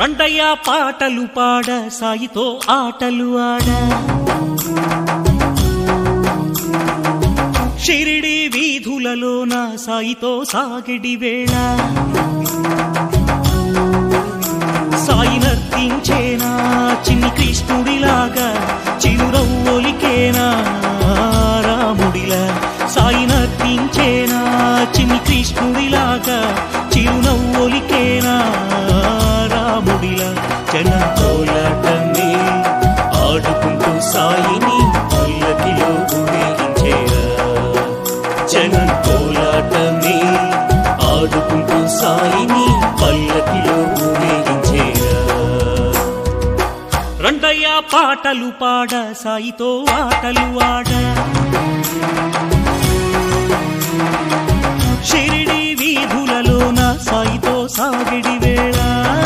రండయ్య పాటలు పాడ సాయితో ఆటలు ఆడ షిరిడి వీధులలోన సాయితో సాగిడి వేళ సాయి నర్తించేనా చిన్ని కృష్ణుడిలాగా చిరురవ్వొలికేనా రాముడిలా సాయి నర్తించేనా చిన్ని కృష్ణుడిలాగా చిరునవ్వొలికేనా రాముడిలా జనం కోలాటమే ఆడుకుంటూ సాయిని పల్లకిలో ఊరేగించేరా జనం కోలాటమే ఆడుకుంటూ సాయిని పల్లకిలో ఊరేగించేరా రండయ్య పాటలు పాడ సాయితో ఆటలు ఆడ షిరిడి వీధులలోన సాయితో సాగిడి వేళ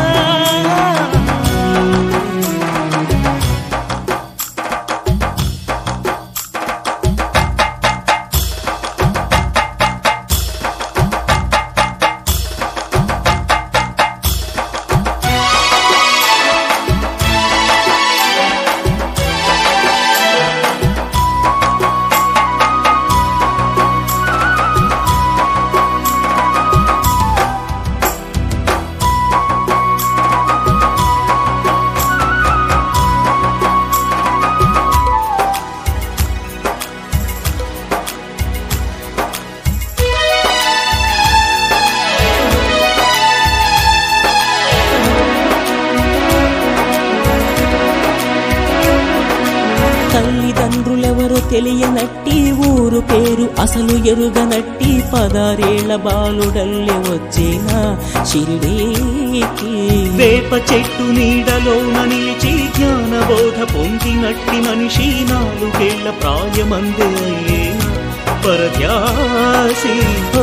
తల్లిదండ్రులెవరో తెలియనట్టి ఊరు పేరు అసలు ఎరుగనట్టి పదారేళ్ల బాలుడల్లే వచ్చేనా షిరిడీకి వేప చెట్టు నీడలోన నిలిచి జ్ఞానబోధ పొందినట్టి మనిషి నాలుగేళ్ల ప్రాయమందే అయ్యేనా పరధ్యాసి ఓ,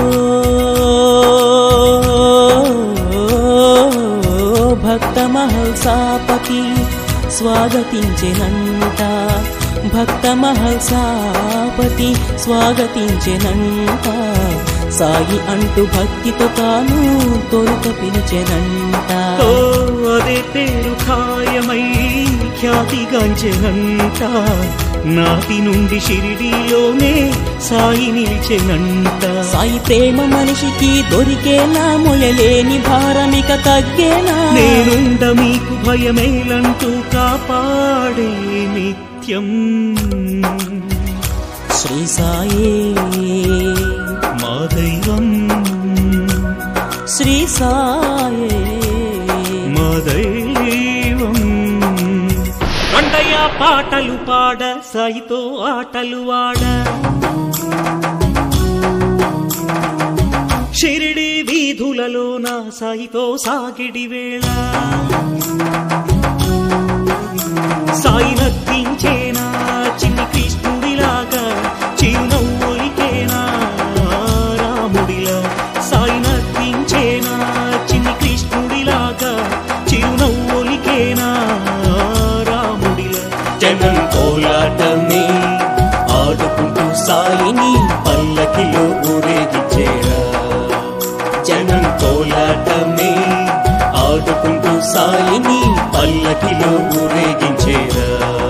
భక్త మహల్సాపతి స్వాగతించెనంట భక్త మహల్సాపతి స్వాగతించెనంట సాయి అంటూ భక్తితో తాను తొలుత పిలిచెనంట ఓ అదే పేరు ఖాయమై ఖ్యాతిగాంచెనంట నాటి నుండి షిరిడీలోనే సాయి నిలిచెనంట సాయి ప్రేమ మనిషికి దొరికేలా మొయలేని భారమిక తగ్గేలా నేనుండ మీకు భయమేలంటూ కాపాడే నిత్యం శ్రీ సాయే మా దైవం శ్రీ సాయే మా దైవం రండయ్య పాటలు పాడ సాయితో ఆటలు ఆడ షిరిడి వీధులలో నా సాయితో సాగిడి వేళ సాయి నర్తించేనా చిన్ని కృష్ణుడిలాగా చిరునవ్వులికేనా రాముడిలా సాయి నర్తించేనా చిన్ని కృష్ణుడిలాగా చిరునవ్వులికేనా రాముడిలా జనం కోలాటమే ఆడుకుంటూ సాయిని పల్లకిలో ఊరేగించేరా జనం కోలాటమే ఆడుకుంటూ సాయిని పల్లకిలో ఊరేగించేరా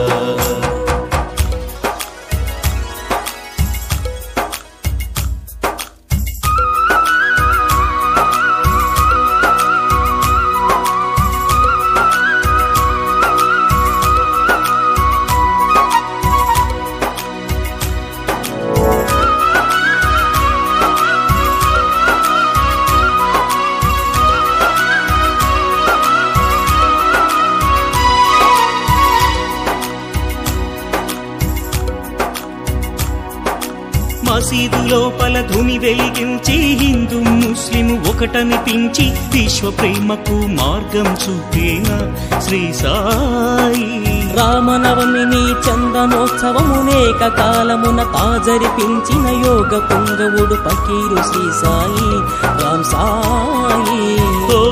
మసీదు లోపల ధుని వెలిగించి హిందూ ముస్లిం ఒకటనిపించి విశ్వ ప్రేమకు మార్గం చూపేన శ్రీ సాయి రామనవమిని చందనోత్సవమునేక కాలమున తాజరిపించిన యోగ పొంగవుడు పకీరు శ్రీ సాయి రామ్ సాయి ఓ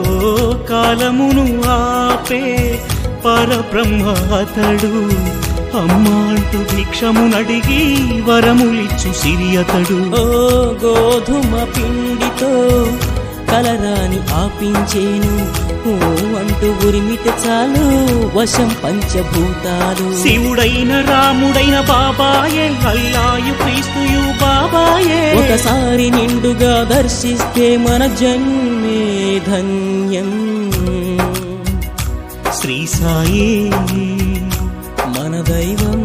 కాలమును ఆపే పరబ్రహ్మ అతడు అమ్మా అంటూ భిక్షమునడిగి వరములిచ్చు సిరియతడు ఓ గోధుమ పిండితో కలరాని ఆపించేను ఓ అంటూ ఉరిమిట చాలు వశం పంచభూతాలు శివుడైన రాముడైన బాబాయే అల్లాయు క్రీస్తుయు బాబాయే ఒకసారి నిండుగా దర్శిస్తే మన జన్మే ధన్యం శ్రీ సాయి మన దైవం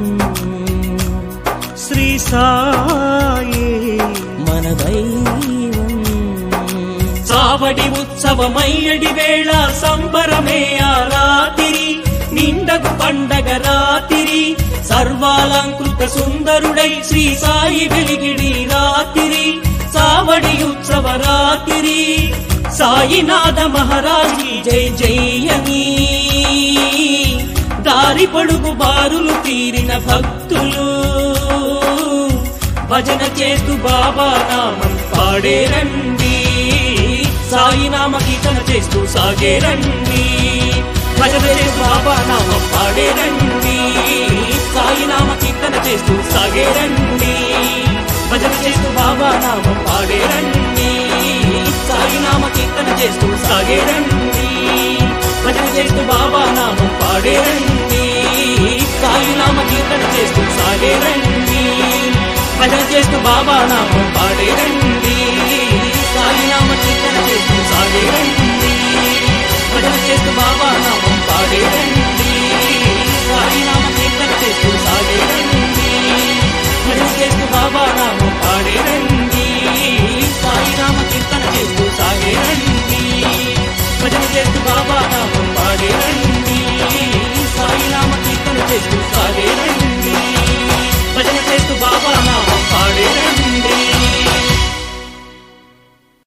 శ్రీ సాయి మన దైవం చావడి ఉత్సవమయ్యడి వేళ సంబరమే ఆ రాతిరి నిండకు పండగ రాతిరి సర్వాలంకృత సుందరుడై శ్రీ సాయి వెలిగిడి రాతిరి చావడి ఉత్సవ రాతిరి సాయినాథ మహారాజి జై జయని దారి పొడుగు బారులు తీరిన భక్తులు భజన చేస్తూ బాబా నామం పాడేరండి సాయి నామ కీర్తన చేస్తూ సాగేరండి భజన చేస్తూ బాబా నామం పాడేరండి సాయి నామ కీర్తన చేస్తూ సాగేరండి భజన చేస్తూ బాబా నామం పాడేరండి సాయి నామ కీర్తన చేస్తూ సాగేరండి భజన చేస్తూ బాబా నామం పాడేరండి సాయి నామ కీర్తన చేస్తూ సాగేరండి భజన చేస్తూ బాబా నామం పాడేరండి